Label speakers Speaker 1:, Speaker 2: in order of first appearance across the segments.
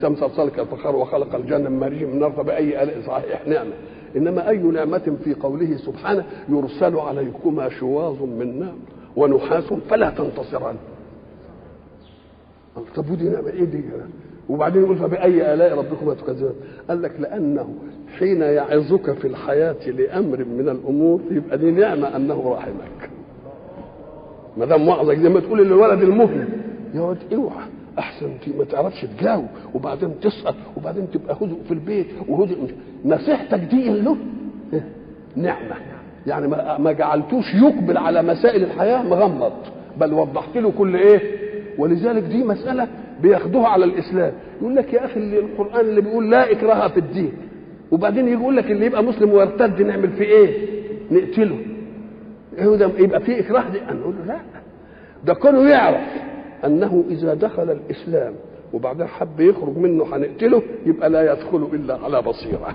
Speaker 1: دم صلصال كالفخار وخلق الجنة من مارج من نار فبأي آلاء صحيح نعمة إنما أي نعمة في قوله سبحانه يرسل عليكما شواظ من نار ونحاس فلا تنتصران طب ودي نعمة إيه دي وبعدين يقول فبأي آلاء ربكما تكذبان قال لك لأنه حين يعظك في الحياة لأمر من الأمور يبقى دي نعمة أنه رحمك ما دام وعظك زي ما تقول للولد المهمل يا واد اوعى احسن انت ما تعرفش تجاوب وبعدين تسقط وبعدين تبقى هدوء في البيت وهدوء نصيحتك دي له نعمه يعني ما ما جعلتوش يقبل على مسائل الحياه مغمض بل وضحت له كل ايه ولذلك دي مساله بياخدوها على الاسلام يقول لك يا اخي اللي القران اللي بيقول لا اكراه في الدين وبعدين يقول لك اللي يبقى مسلم ويرتد نعمل فيه ايه نقتله هو ده يبقى فيه اكراه دي نقول له لا ده كونه يعرف انه اذا دخل الاسلام وبعدين حب يخرج منه هنقتله يبقى لا يدخل الا على بصيره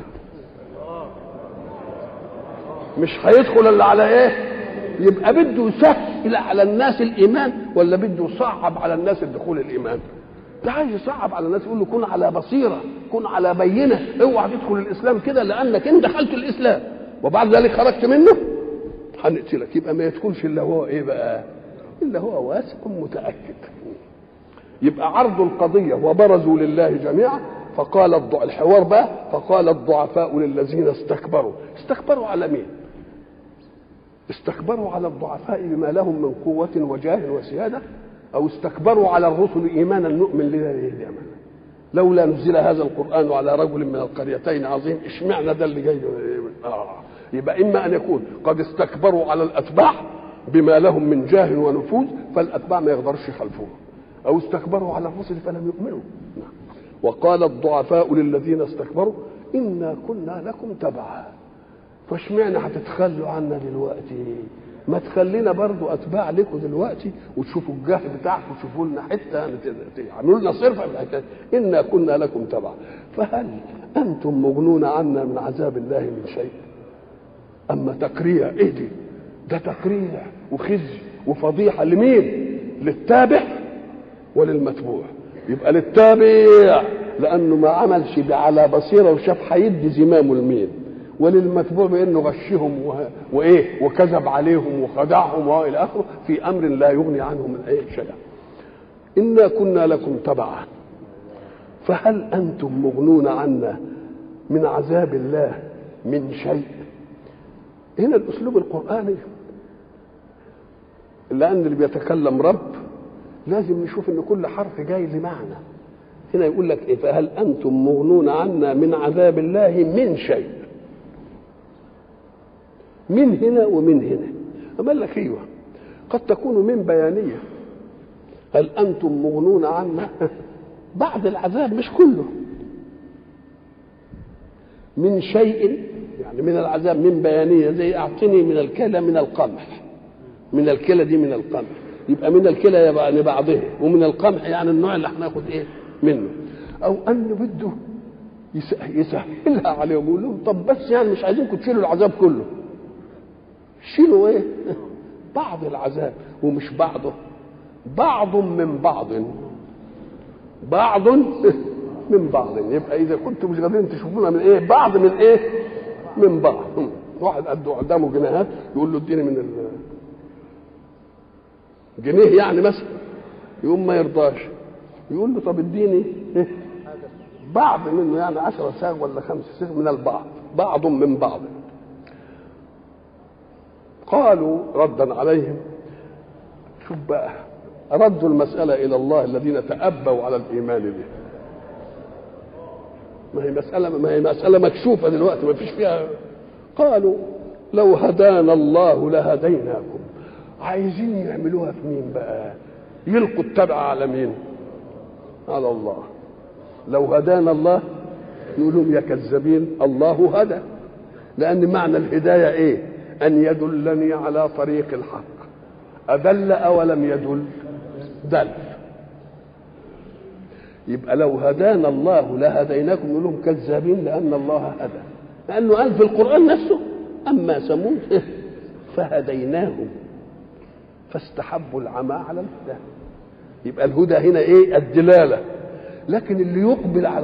Speaker 1: مش هيدخل الا على ايه يبقى بده يسهل على الناس الايمان ولا بده يصعب على الناس الدخول الايمان ده عايز يصعب على الناس يقول له كن على بصيره كن على بينه اوعى تدخل الاسلام كده لانك ان دخلت الاسلام وبعد ذلك خرجت منه هنقتلك يبقى ما يدخلش الا هو ايه بقى الا هو واثق متاكد يبقى عرضوا القضيه وبرزوا لله جميعا فقال الضع... الحوار بقى فقال الضعفاء للذين استكبروا استكبروا على مين استكبروا على الضعفاء بما لهم من قوة وجاه وسيادة أو استكبروا على الرسل إيمانا نؤمن لله لولا نزل هذا القرآن على رجل من القريتين عظيم اشمعنى ده اللي جاي آه. يبقى إما أن يكون قد استكبروا على الأتباع بما لهم من جاه ونفوذ فالأتباع ما يقدرش يخالفوهم أو استكبروا على الرسل فلم يؤمنوا وقال الضعفاء للذين استكبروا إنا كنا لكم تبعا فاشمعنى هتتخلوا عنا دلوقتي ما تخلينا برضو اتباع لكم دلوقتي وتشوفوا الجاه بتاعكم وتشوفوا لنا حته تعملوا لنا صرفه في الحكايه انا كنا لكم تبعا فهل انتم مغنون عنا من عذاب الله من شيء اما تقريع ايه دي ده تقريع وخزي وفضيحه لمين للتابع وللمتبوع يبقى للتابع لانه ما عملش على بصيره وشاف هيدي زمامه لمين وللمتبوع بانه غشهم و... وايه وكذب عليهم وخدعهم والى اخره في امر لا يغني عنه من اي شيء انا كنا لكم تبعا فهل انتم مغنون عنا من عذاب الله من شيء هنا الاسلوب القراني لان اللي بيتكلم رب لازم نشوف ان كل حرف جاي لمعنى هنا يقول لك ايه فهل انتم مغنون عنا من عذاب الله من شيء من هنا ومن هنا أما قال لك ايوه قد تكون من بيانيه هل انتم مغنون عنا بعد العذاب مش كله من شيء يعني من العذاب من بيانيه زي اعطني من الكلى من القمح من الكلى دي من القمح يبقى من الكلى يعني بعضها ومن القمح يعني النوع اللي هناخد ايه منه او ان بده يسهلها عليهم يقول لهم طب بس يعني مش عايزينكم تشيلوا العذاب كله شيلوا ايه بعض العذاب ومش بعضه بعض من بعض بعض من بعض يبقى اذا كنتم مش قادرين تشوفونا من ايه بعض من ايه من بعض واحد قد قدامه جنيهات يقول له اديني من ال جنيه يعني مثلا يقوم ما يرضاش يقول له طب اديني بعض منه يعني عشرة ساغ ولا خمسة ساغ من البعض بعض من بعض قالوا ردا عليهم شوف بقى ردوا المسألة إلى الله الذين تأبوا على الإيمان به ما هي مسألة ما هي مسألة مكشوفة دلوقتي ما فيش فيها قالوا لو هدانا الله لهديناكم عايزين يعملوها في مين بقى يلقوا التبع على مين على الله لو هدانا الله يقول لهم يا كذابين الله هدى لأن معنى الهداية إيه أن يدلني على طريق الحق أدل أولم يدل دل يبقى لو هدانا الله لهديناكم يقول لهم كذابين لأن الله هدى لأنه قال في القرآن نفسه أما ثمود فهديناهم فاستحبوا العمى على الهدى يبقى الهدى هنا ايه الدلاله لكن اللي يقبل على